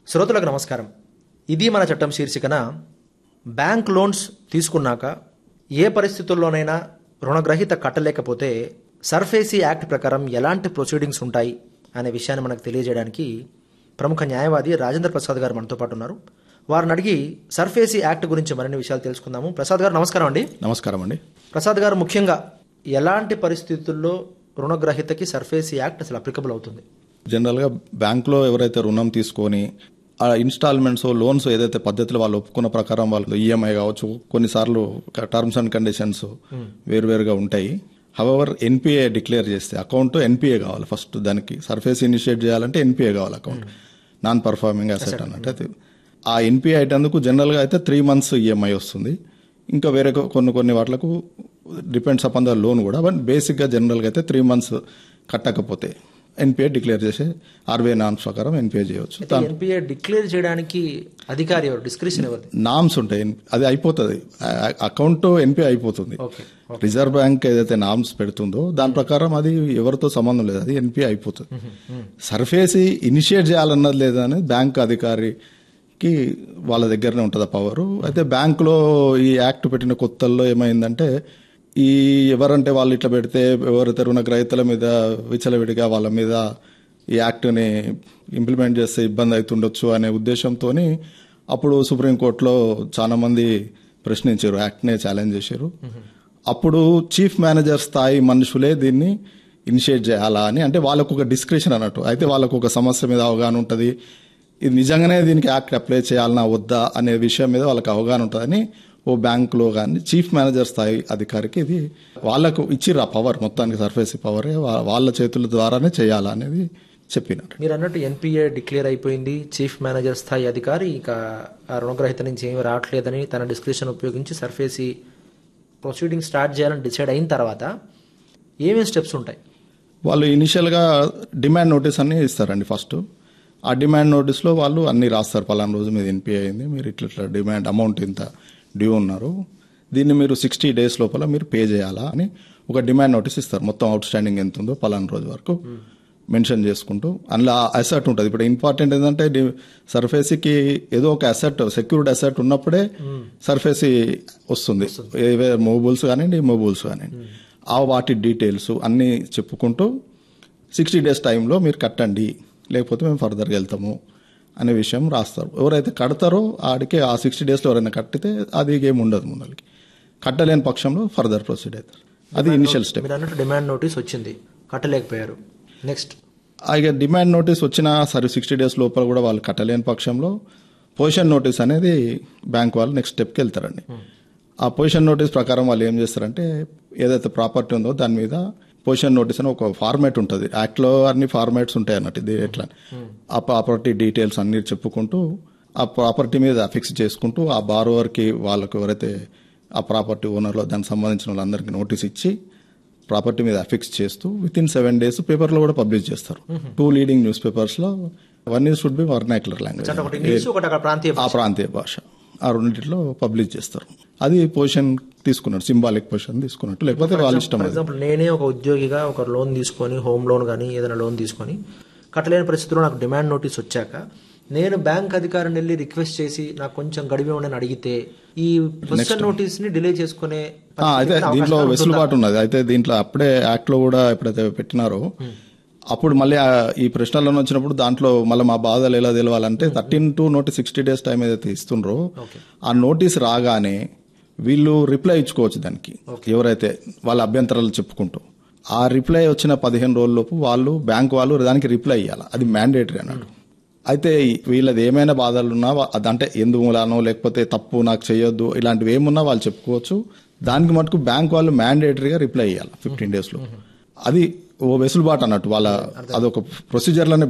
శ్రోతలకు నమస్కారం ఇది మన చట్టం శీర్షికన బ్యాంక్ లోన్స్ తీసుకున్నాక ఏ పరిస్థితుల్లోనైనా రుణగ్రహీత కట్టలేకపోతే సర్ఫేసీ యాక్ట్ ప్రకారం ఎలాంటి ప్రొసీడింగ్స్ ఉంటాయి అనే విషయాన్ని మనకు తెలియజేయడానికి ప్రముఖ న్యాయవాది రాజేంద్ర ప్రసాద్ గారు మనతో పాటు ఉన్నారు వారిని అడిగి సర్ఫేసీ యాక్ట్ గురించి మరిన్ని విషయాలు తెలుసుకుందాము ప్రసాద్ గారు నమస్కారం అండి నమస్కారం అండి ప్రసాద్ గారు ముఖ్యంగా ఎలాంటి పరిస్థితుల్లో రుణగ్రహీతకి సర్ఫేసీ యాక్ట్ అసలు అప్లికబుల్ అవుతుంది జనరల్గా బ్యాంక్లో ఎవరైతే రుణం తీసుకొని ఆ ఇన్స్టాల్మెంట్స్ లోన్స్ ఏదైతే పద్ధతిలో వాళ్ళు ఒప్పుకున్న ప్రకారం వాళ్ళు ఈఎంఐ కావచ్చు కొన్నిసార్లు టర్మ్స్ అండ్ కండిషన్స్ వేరువేరుగా ఉంటాయి హవెవర్ ఎన్పిఏ డిక్లేర్ చేస్తే అకౌంట్ ఎన్పిఏ కావాలి ఫస్ట్ దానికి సర్ఫేస్ ఇనిషియేట్ చేయాలంటే ఎన్పిఏ కావాలి అకౌంట్ నాన్ పర్ఫార్మింగ్ అసెట్ అన్నట్టు అయితే ఆ ఎన్పిఏ అయిటందుకు జనరల్గా అయితే త్రీ మంత్స్ ఈఎంఐ వస్తుంది ఇంకా వేరే కొ- కొన్ని కొన్ని వాటిలకు డిపెండ్స్ అపాన్ ద లోన్ కూడా బట్ బేసిక్గా జనరల్గా అయితే త్రీ మంత్స్ కట్టకపోతే ఎన్పిఏ డిక్లేర్ చేసే ఆర్బీఐ నామ్స్ ప్రకారం ఎన్పిఏ చేయవచ్చు ఎన్పిఏ డిక్లేర్ చేయడానికి అధికారి ఎవరు డిస్క్రిప్షన్ ఎవరిది నామ్స్ ఉంటాయి అది అయిపోతుంది అకౌంట్ ఎన్పిఏ అయిపోతుంది ఓకే రిజర్వ్ బ్యాంక్ ఏదైతే నామ్స్ పెడుతుందో దాని ప్రకారం అది ఎవరితో సంబంధం లేదు అది ఎన్పిఏ అయిపోతుంది సర్ఫేసి ఇనిషియేట్ చేయాలన్నది లేదని బ్యాంక్ అధికారికి వాళ్ళ దగ్గరనే ఉంటుంది ఆ పవర్ అయితే బ్యాంకులో ఈ యాక్ట్ పెట్టిన కొత్తల్లో ఏమైందంటే ఈ ఎవరంటే వాళ్ళు ఇట్లా పెడితే ఎవరైతే రుణగ్రహీతల మీద విచలవిడిగా వాళ్ళ మీద ఈ యాక్ట్ని ఇంప్లిమెంట్ చేస్తే ఇబ్బంది అవుతుండొచ్చు అనే ఉద్దేశంతో అప్పుడు సుప్రీంకోర్టులో చాలా మంది ప్రశ్నించారు యాక్ట్నే ఛాలెంజ్ చేశారు అప్పుడు చీఫ్ మేనేజర్ స్థాయి మనుషులే దీన్ని ఇనిషియేట్ చేయాలా అని అంటే వాళ్ళకు ఒక డిస్క్రిప్షన్ అన్నట్టు అయితే వాళ్ళకు ఒక సమస్య మీద అవగాహన ఉంటుంది ఇది నిజంగానే దీనికి యాక్ట్ అప్లై చేయాలన్నా వద్దా అనే విషయం మీద వాళ్ళకి అవగాహన ఉంటుందని ఓ బ్యాంకులో కానీ చీఫ్ మేనేజర్ స్థాయి అధికారికి ఇది వాళ్ళకు ఇచ్చిర్రు ఆ పవర్ మొత్తానికి సర్ఫేస్ పవరే వా- వాళ్ళ చేతుల ద్వారానే చేయాలా అనేది చెప్పినారు మీరు అన్నట్టు ఎన్పిఏ డిక్లేర్ అయిపోయింది చీఫ్ మేనేజర్ స్థాయి అధికారి ఇక ఆ రుణగ్రహీత నుంచి ఏమీ రావట్లేదని తన డిస్క్రిప్షన్ ఉపయోగించి సర్ఫేసి ప్రొసీడింగ్ స్టార్ట్ చేయాలని డిసైడ్ అయిన తర్వాత ఏమేమి స్టెప్స్ ఉంటాయి వాళ్ళు ఇనిషియల్గా డిమాండ్ నోటీస్ అన్ని ఇస్తారండి ఫస్ట్ ఆ డిమాండ్ నోటీస్లో వాళ్ళు అన్ని రాస్తారు పలానా రోజు మీద ఎన్పిఐ అయింది మీరు ఇట్లా ఇట్లా డిమాండ్ అమౌంట్ ఇంత డ్యూ ఉన్నారు దీన్ని మీరు సిక్స్టీ డేస్ లోపల మీరు పే చేయాలా అని ఒక డిమాండ్ నోటీస్ ఇస్తారు మొత్తం అవుట్ స్టాండింగ్ ఎంత ఉందో పలానా రోజు వరకు మెన్షన్ చేసుకుంటూ అందులో అసెట్ ఉంటుంది ఇప్పుడు ఇంపార్టెంట్ ఏంటంటే డి- సర్ఫేసీకి ఏదో ఒక అసెట్ సెక్యూర్డ్ అసెట్ ఉన్నప్పుడే సర్ఫేసీ వస్తుంది ఏవే మూవబుల్స్ కానివ్వండి మూవబుల్స్ కానివ్వండి ఆ వాటి డీటెయిల్స్ అన్నీ చెప్పుకుంటూ సిక్స్టీ డేస్ టైంలో మీరు కట్టండి లేకపోతే మేము ఫర్దర్గా వెళ్తాము అనే విషయం రాస్తారు ఎవరైతే కడతారో ఆడికి ఆ సిక్స్టీ డేస్లో ఎవరైనా కట్టితే అది ఏమి ఉండదు ముందరికి కట్టలేని పక్షంలో ఫర్దర్ ప్రొసీడ్ అవుతారు అది ఇనిషియల్ స్టెప్ మీరు అన్నట్టు డిమాండ్ నోటీస్ వచ్చింది కట్టలేకపోయారు నెక్స్ట్ ఇక డిమాండ్ నోటీస్ వచ్చిన సరే సిక్స్టీ డేస్ లోపల కూడా వాళ్ళు కట్టలేని పక్షంలో పొజిషన్ నోటీస్ అనేది బ్యాంక్ వాళ్ళు నెక్స్ట్ స్టెప్కి వెళ్తారండి ఆ పొజిషన్ నోటీస్ ప్రకారం వాళ్ళు ఏం చేస్తారంటే ఏదైతే ప్రాపర్టీ ఉందో దాని మీద పొజిషన్ నోటీస్ అని ఒక ఫార్మాట్ ఉంటుంది యాక్ట్లో అన్ని ఫార్మాట్స్ ఉంటాయి అన్నట్టు ఇది ఎట్లా ఆ ప్రాపర్టీ డీటెయిల్స్ అన్ని చెప్పుకుంటూ ఆ ప్రాపర్టీ మీద ఫిక్స్ చేసుకుంటూ ఆ బారోవర్కి వాళ్ళకు ఎవరైతే ఆ ప్రాపర్టీ ఓనర్లో దానికి సంబంధించిన వాళ్ళందరికీ నోటీస్ ఇచ్చి ప్రాపర్టీ మీద అఫిక్స్ చేస్తూ విత్ ఇన్ సెవెన్ డేస్ పేపర్లో కూడా పబ్లిష్ చేస్తారు టూ లీడింగ్ న్యూస్ పేపర్స్లో one is should be vernacular language అంటే ఒకటి ఇంగ్లీష్ ఒకటి అక్కడ ప్రాంతీయ ఆ ప్రాంతీయ భాష ఆ రెండింటిలో పబ్లిష్ చేస్తారు అది పొజిషన్ తీసుకున్నట్టు సింబాలిక్ పొజిషన్ తీసుకున్నట్టు లేకపోతే వాళ్ళ ఇష్టం ఫర్ అది ఎగ్జాంపుల్ నేనే ఒక ఉద్యోగిగా ఒక లోన్ తీసుకొని హోమ్ లోన్ కానీ ఏదైనా లోన్ తీసుకొని కట్టలేని పరిస్థితిలో నాకు డిమాండ్ నోటీస్ వచ్చాక నేను బ్యాంక్ అధికారిని వెళ్ళి రిక్వెస్ట్ చేసి నాకు కొంచెం గడివి ఉండని అడిగితే ఈ పొజిషన్ నోటీస్ ని డిలే చేసుకునే ఆ, అయితే దీంట్లో వెసులుబాటు ఉన్నది అయితే దీంట్లో అప్పుడే యాక్ట్ లో కూడా ఎప్పుడైతే పెట్టినారో అప్పుడు మళ్ళీ ఆ ఈ ప్రశ్నల్లో వచ్చినప్పుడు దాంట్లో మళ్ళీ మా బాధలు ఎలా తెలవాలంటే thirteen two notice sixty days time ఏదైతే ఇస్తుండ్రో ఆ నోటీస్ రాగానే వీళ్ళు రిప్లై ఇచ్చుకోవచ్చు దానికి ఎవరైతే వాళ్ళ అభ్యంతరాలు చెప్పుకుంటూ ఆ రిప్లై వచ్చిన పదిహేను రోజుల్లోపు వాళ్ళు బ్యాంక్ వాళ్ళు దానికి రిప్లై ఇవ్వాలి అది మ్యాండేటరీ అన్నాడు అయితే వీళ్ళది ఏమైనా బాధలు ఉన్నా వా- అదంటే ఎందు మూలానో లేకపోతే తప్పు నాకు చేయొద్దు ఇలాంటివి ఏమున్నా వాళ్ళు చెప్పుకోవచ్చు దానికి మటుకు బ్యాంక్ వాళ్ళు మ్యాండేటరీగా రిప్లై ఇవ్వాలి ఫిఫ్టీన్ డేస్లో అది ఓ వెసులుబాటు అన్నట్టు వాళ్ళ అదొక ప్రొసీజర్లోనే